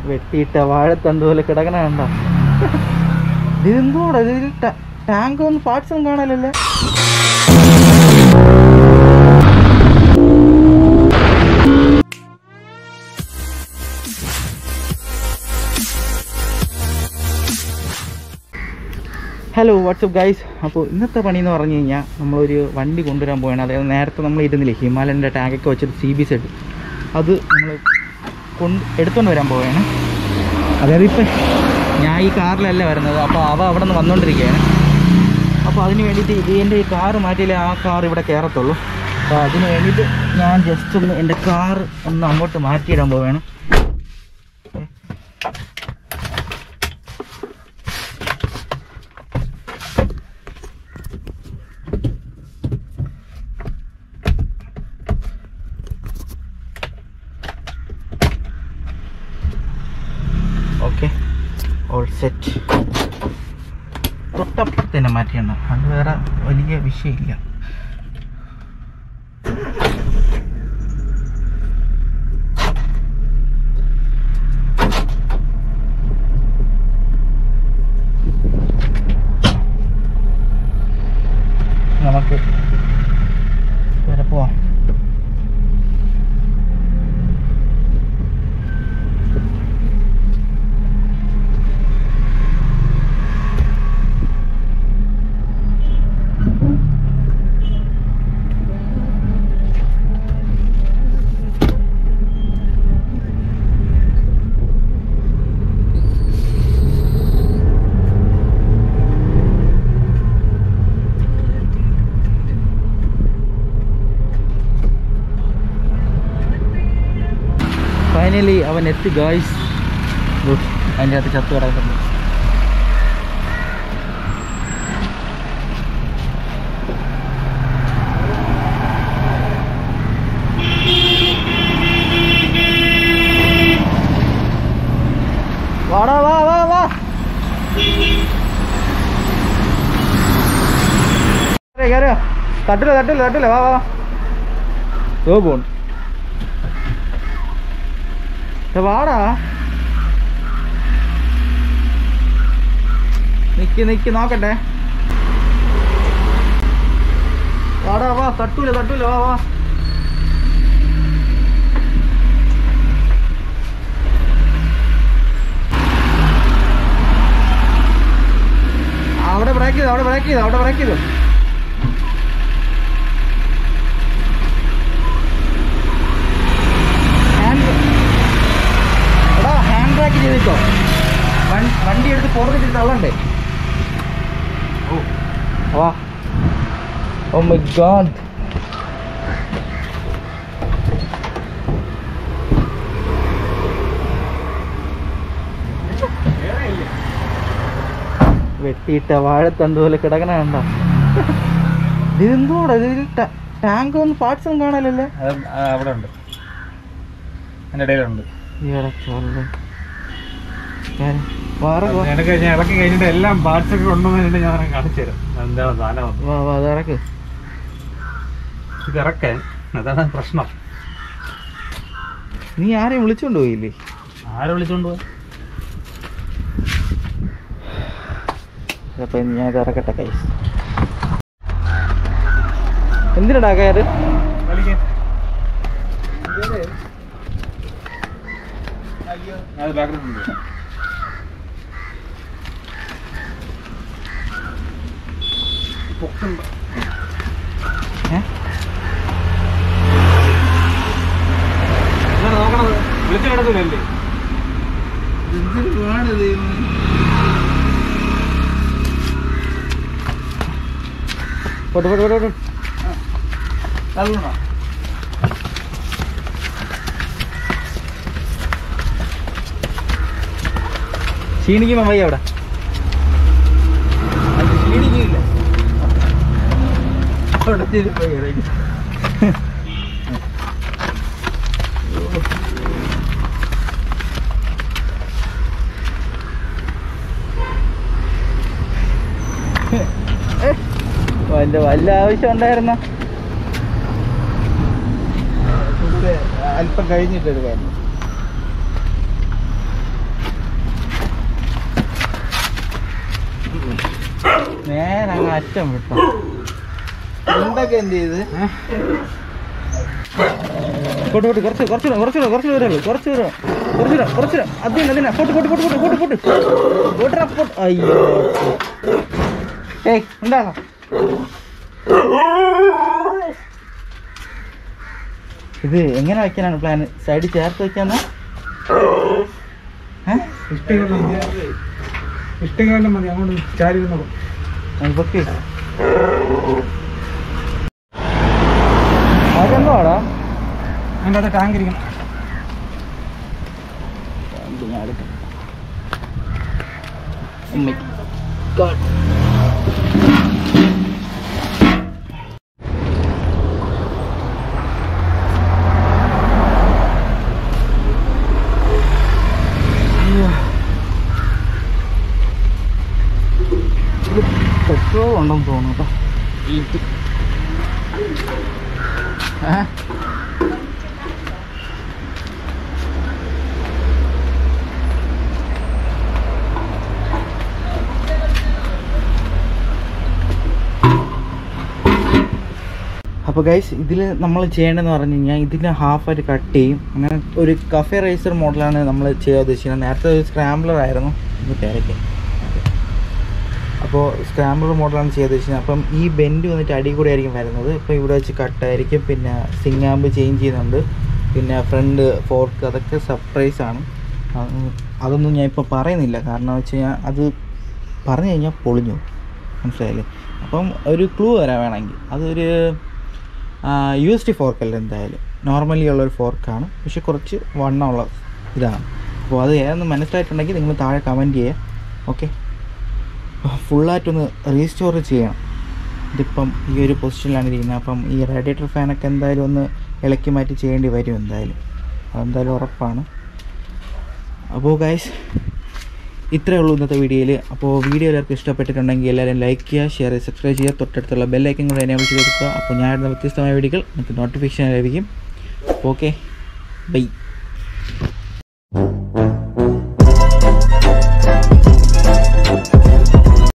വെട്ടിയിട്ട വാഴത്തണ്ട് പോലെ കിടക്കണ കണ്ട ഇതെന്തോടാ ഇതിൽ ടാങ്ക് ഒന്നും പാർട്സ് ഒന്നും കാണാനല്ലേ ഹലോ വാട്സപ്പ് ഗൈസ് അപ്പോൾ ഇന്നത്തെ പണി എന്ന് പറഞ്ഞു കഴിഞ്ഞാൽ നമ്മളൊരു വണ്ടി കൊണ്ടുവരാൻ പോവുകയാണ് അതായത് നേരത്തെ നമ്മൾ ഇരുന്നില്ലേ ഹിമാലയൻ്റെ ടാങ്കൊക്കെ വെച്ചൊരു സി ബി സെറ്റ് അത് നമ്മൾ കൊണ്ട് എടുത്തുകൊണ്ട് വരാൻ പോവുകയാണ് അതായത് ഇപ്പം ഞാൻ ഈ കാറിലല്ല വരുന്നത് അപ്പോൾ അവ അവിടെ നിന്ന് വന്നുകൊണ്ടിരിക്കുകയാണ് അപ്പോൾ അതിന് വേണ്ടിയിട്ട് ഇതിൻ്റെ ഈ കാറ് മാറ്റിയാലേ ആ കാർ ഇവിടെ കയറത്തുള്ളൂ അപ്പോൾ അതിന് വേണ്ടിയിട്ട് ഞാൻ ജസ്റ്റ് ഒന്ന് എൻ്റെ കാർ ഒന്ന് അങ്ങോട്ട് മാറ്റിയിടാൻ പോവുകയാണ് ഓക്കെ ഓൾ സെറ്റ് തൊട്ടപ്പുറത്ത് തന്നെ മാറ്റിയാണ് അത് വേറെ വലിയ വിഷയമില്ല നമുക്ക് വരെ പോവാം ഫൈനലി അവൻ എത്തി ഗായ്സ് അതിൻ്റെ അകത്ത് ചത്തു കിടക്കുന്നു വാടാ വാ വാ വാ കയറിയോ തട്ടില്ല തട്ടില്ല തട്ടില്ല വാ വാ ഓ പോൺ ദേ വാടാ നിക്ക് നിക്ക് നോക്കട്ടെ വാടാ വാ തട്ടൂല തട്ടൂല വാ വാ അവിടെ ബ്രേക്ക് ചെയ്തു അവിടെ ബ്രേക്ക് ചെയ്തു അവിടെ ബ്രേക്ക് ചെയ്തു ഹാൻഡ് എടാ ഹാൻഡ് ബ്രേക്ക് ചെയ്തിട്ടോ വൺ- വണ്ടി എടുത്ത് പുറത്തിട്ട് തള്ളണ്ടേ ഓ വാ ഓ മൈ ഗാഡ് വെട്ടിയിട്ട വാഴത്തണ്ട് പോലെ കിടക്കണ കണ്ട ഇതെന്തോടാ ഇതിൽ ടാങ്ക് ഒന്നും പാർട്സ് ഒന്നും കാണാനല്ലേ അവിടെ ഉണ്ട് അതിൻ്റെ ഇടയിലുണ്ട് ഈയിടെ ചോറില് ഞാൻ വേറെ പോ- എനിക്ക് ഞാൻ ഇളക്കി കഴിഞ്ഞിട്ട് എല്ലാം പാർട്സ് ഒക്കെ കൊണ്ടുവന്നിട്ട് ഞാൻ കാണിച്ചു തരാം എന്താ സാധനം വാ വാ അത് ഇറക്ക് ഇത് ഇറക്കാൻ അതാണ് പ്രശ്നം നീ ആരെയും വിളിച്ചോണ്ട് പോയില്ലേ ആരെ വിളിച്ചോണ്ട് പോയി അപ്പൊ ഞാൻ ഇത് ഇറക്കട്ടെ കൈ എന്തിനടാ കയറ് അത് ബാക്ക്ഗ്രൗണ്ട് ഏ? നോക്കണത് വിളിച്ചു കിടക്കില്ലല്ലേ പോട്ട് പോട്ട് പോട്ട് പോട്ട് ക്ഷീണിക്കുമ്പോ വയ്യ അവിടെ അത് ക്ഷീണിക്കില്ല അവിടെ തിരിപ്പോ ഇറങ്ങി വല്ല വല്ല ആവശ്യം ഉണ്ടായിരുന്ന അല്പം കഴിഞ്ഞിട്ട് എടുക്കായിരുന്നു അറ്റം വിട്ടോ എന്തൊക്കെ എന്ത് ചെയ്ത് പോട്ട് പോട്ട് കുറച്ച് കുറച്ച് കുറച്ച് കുറച്ച് ദൂരേ ഉള്ളൂ കുറച്ച് ദൂരം കുറച്ച് ദൂരം കുറച്ച് ദൂരം അതിന് അതിനാ പോട്ട് പോട്ട് പോട്ട് പോട്ട് പോട്ട് പോട്ട് പോട്ടറാ പോട്ട് അയ്യോ ഏയ് ഉണ്ടാകാം ഇത് എങ്ങനെ വെക്കാനാണ് പ്ലാൻ സൈഡിൽ ചേർത്ത് വെക്കാന്നാ ഏഹ് ഇഷ്ടം ഇഷ്ടം മതി അങ്ങോട്ട് ചാരി നിന്നോളൂ പൊക്കി അതെന്താടാ അതിൻ്റെ അകത്ത് ടാങ്ക് ഇരിക്കണം പെട്രോൾ ഉണ്ടെന്ന് തോന്നുന്നു കേട്ടോ ഇത് ഏ? അപ്പോൾ ഗൈസ് ഇതിൽ നമ്മൾ ചെയ്യേണ്ടതെന്ന് പറഞ്ഞു കഴിഞ്ഞാൽ ഇതിന് ഹാഫായിട്ട് കട്ട് ചെയ്യും അങ്ങനെ ഒരു കഫേ റൈസർ മോഡലാണ് നമ്മൾ ചെയ്യാൻ ഉദ്ദേശിക്കുന്നത് നേരത്തെ ഒരു സ്ക്രാംബ്ലർ ആയിരുന്നു ഇത് പേരൊക്കെ അപ്പോൾ സ്ക്രാംബ്ലർ മോഡലാണ് ചെയ്യാൻ ഉദ്ദേശിക്കുന്നത് അപ്പം ഈ ബെൻഡ് വന്നിട്ട് അടി കൂടെ ആയിരിക്കും വരുന്നത് ഇപ്പോൾ ഇവിടെ വെച്ച് കട്ടായിരിക്കും പിന്നെ സിങ്ങാമ്പ് ചേഞ്ച് ചെയ്യുന്നുണ്ട് പിന്നെ ഫ്രണ്ട് ഫോർക്ക് അതൊക്കെ സർപ്രൈസ് ആണ് അത് അതൊന്നും ഞാൻ ഇപ്പോൾ പറയുന്നില്ല കാരണം വെച്ച് കഴിഞ്ഞാൽ അത് പറഞ്ഞു കഴിഞ്ഞാൽ പൊളിഞ്ഞു പോകും. മനസ്സിലായില്ലേ അപ്പം ഒരു ക്ലൂ തരാൻ വേണമെങ്കിൽ അതൊരു യു എസ് ടി ഫോർക്കല്ല എന്തായാലും നോർമലി ഉള്ള ഒരു ഫോർക്കാണ് പക്ഷെ കുറച്ച് വണ്ണമുള്ള ഇതാണ് അപ്പോൾ അത് ഏതെന്ന് മനസ്സിലായിട്ടുണ്ടെങ്കിൽ നിങ്ങൾ താഴെ കമൻറ്റ് ചെയ്യുക ഓക്കെ ഫുള്ളായിട്ടൊന്ന് റീസ്റ്റോർ ചെയ്യണം ഇതിപ്പം ഈ ഒരു പൊസിഷനിലാണ് ഇരിക്കുന്നത് അപ്പം ഈ റേഡിയേറ്റർ ഫാനൊക്കെ എന്തായാലും ഒന്ന് ഇളക്കി മാറ്റി ചെയ്യേണ്ടി വരും എന്തായാലും അതെന്തായാലും ഉറപ്പാണ് അപ്പോൾ ഗൈസ് ഇത്രയേ ഉള്ളൂ ഇന്നത്തെ വീഡിയോയിൽ അപ്പോൾ വീഡിയോ എല്ലാവർക്കും ഇഷ്ടപ്പെട്ടിട്ടുണ്ടെങ്കിൽ എല്ലാവരും ലൈക്ക് ചെയ്യുക ഷെയർ ചെയ്യുക സബ്സ്ക്രൈബ് ചെയ്യുക തൊട്ടടുത്തുള്ള ബെല്ലൈക്കൻ കൂടെ എനേബിൾ ചെയ്ത് കൊടുക്കുക അപ്പോൾ ഞാൻ ഇടുന്ന വ്യത്യസ്തമായ വീഡിയോകൾ നിങ്ങൾക്ക് നോട്ടിഫിക്കേഷൻ ലഭിക്കും ഓക്കെ ബൈ